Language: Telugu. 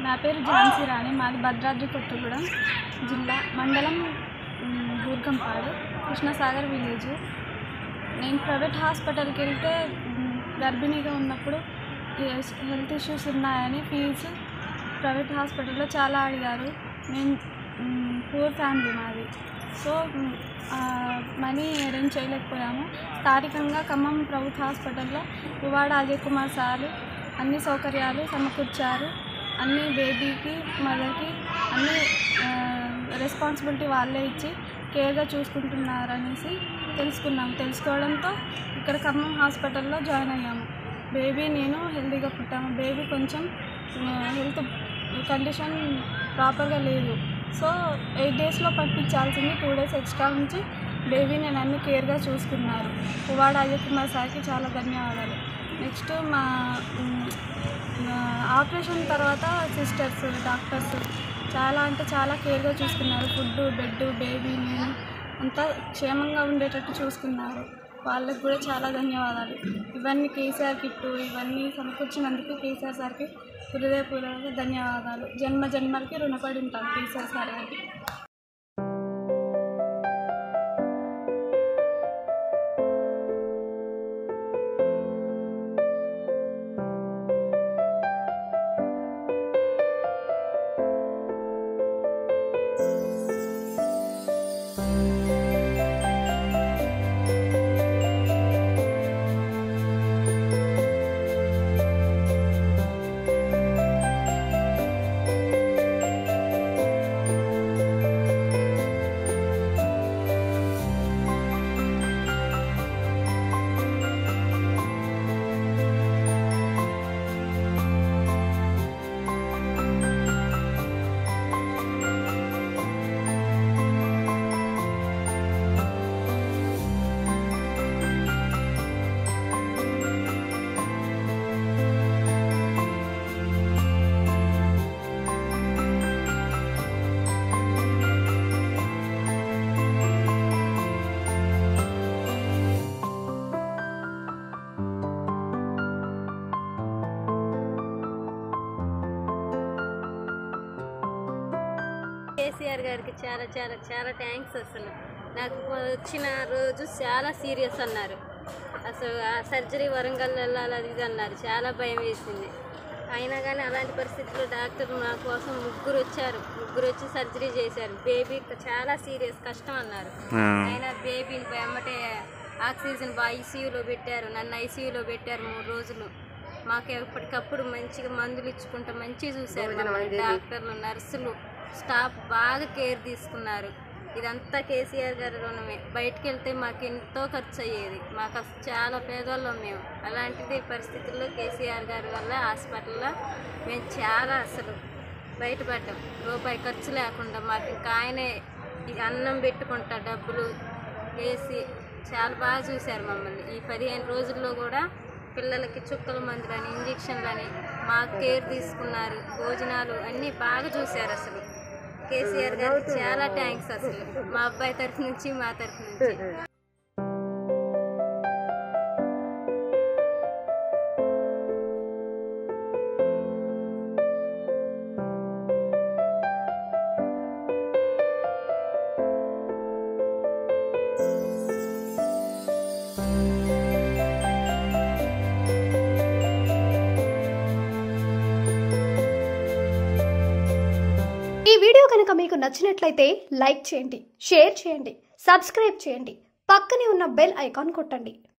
నా పేరు ఝాన్సీ రాణి మాది భద్రాద్రి కొత్తగూడెం జిల్లా మండలం మ్, బూర్గంపాడు కృష్ణసాగర్ విలేజ్ నేను ప్రైవేట్ హాస్పిటల్కి వెళ్తే మ్, గర్భిణీగా ఉన్నప్పుడు ఎస్- హెల్త్ ఇష్యూస్ ఉన్నాయని ఫీజు ప్రైవేట్ హాస్పిటల్లో చాలా అడిగారు మేము పూర్ ఫ్యామిలీ మాది సో మ్, ఆ, మనీ అరేంజ్ చేయలేకపోయాము స్థానికంగా ఖమ్మం ప్రభుత్వ హాస్పిటల్లో పువ్వాడ అజయ్ కుమార్ సారు అన్ని సౌకర్యాలు సమకూర్చారు అన్ని బేబీకి మదర్కి అన్ని రెస్పాన్సిబిలిటీ వాళ్ళే ఇచ్చి కేర్గా చూసుకుంటున్నారనేసి తెలుసుకున్నాం తెలుసుకోవడంతో ఇక్కడ ఖమ్మం హాస్పిటల్లో జాయిన్ అయ్యాము బేబీ నేను హెల్తీగా పుట్టాము బేబీ కొంచెం హెల్త్ కండిషన్ ప్రాపర్గా లేదు సో ఎయిట్ డేస్లో పంపించాల్సింది టూ డేస్ ఎక్స్ట్రా నుంచి బేబీ నేను అన్ని కేర్గా చూసుకున్నారు పువ్వాడ అజయ్ కుమార్ సార్కి చాలా ధన్యవాదాలు నెక్స్ట్ మా మ్, ఆ, ఆపరేషన్ తర్వాత సిస్టర్స్ డాక్టర్స్ చాలా అంటే చాలా కేర్గా చూసుకున్నారు ఫుడ్ బెడ్ బేబీ నేను అంతా క్షేమంగా ఉండేటట్టు చూసుకున్నారు వాళ్ళకి కూడా చాలా ధన్యవాదాలు ఇవన్నీ కేసీఆర్ కిట్టు ఇవన్నీ సమకూర్చినందుకు కేసీఆర్ సార్కి హృదయపూర్వక ధన్యవాదాలు జన్మ జన్మలకి రుణపడి ఉంటాను కేసీఆర్ సార్ గారికి కేసీఆర్ గారికి చాలా చాలా చాలా థ్యాంక్స్ అసలు నాకు వచ్చిన రోజు చాలా సీరియస్ అన్నారు అసలు ఆ సర్జరీ వరంగల్ వెళ్ళాలి అది ఇది అన్నారు చాలా భయం వేసింది అయినా కానీ అలాంటి పరిస్థితుల్లో డాక్టర్ మా కోసం ముగ్గురు వచ్చారు ముగ్గురు వచ్చి సర్జరీ చేశారు బేబీ చాలా సీరియస్ కష్టం అన్నారు అయినా బేబీని వెంబటే ఆక్సిజన్ ఐసీయూలో పెట్టారు నన్ను ఐసీయూలో పెట్టారు మూడు రోజులు మాకు ఎప్పటికప్పుడు మంచిగా మందులు ఇచ్చుకుంటూ మంచిగా చూశారు మమ్మల్ని. డాక్టర్లు నర్సులు స్టాఫ్ బాగా కేర్ తీసుకున్నారు ఇదంతా కేసీఆర్ గారి రుణమే బయటికి వెళ్తే మాకు ఎంతో ఖర్చు అయ్యేది మాకు అసలు చాలా పేదవాళ్ళం మేము అలాంటిది పరిస్థితుల్లో కేసీఆర్ గారి వల్ల హాస్పిటల్లో మేము చాలా అసలు బయటపడ్డాం రూపాయి ఖర్చు లేకుండా మాకు ఇంకా ఆయనే ఈ అన్నం పెట్టుకుంటా డబ్బులు వేసి చాలా బాగా చూశారు మమ్మల్ని ఈ పదిహేను రోజుల్లో కూడా పిల్లలకి చుక్కల మందులని ఇంజక్షన్లని మా కేర్ తీసుకున్నారు భోజనాలు అన్నీ బాగా చూశారు అసలు కేసీఆర్ గారికి చాలా థ్యాంక్స్ అసలు మా అబ్బాయి తరఫు నుంచి మా తరఫు నుంచి ఈ వీడియో కనుక మీకు నచ్చినట్లయితే లైక్ చేయండి షేర్ చేయండి సబ్స్క్రైబ్ చేయండి పక్కనే ఉన్న బెల్ ఐకాన్ కొట్టండి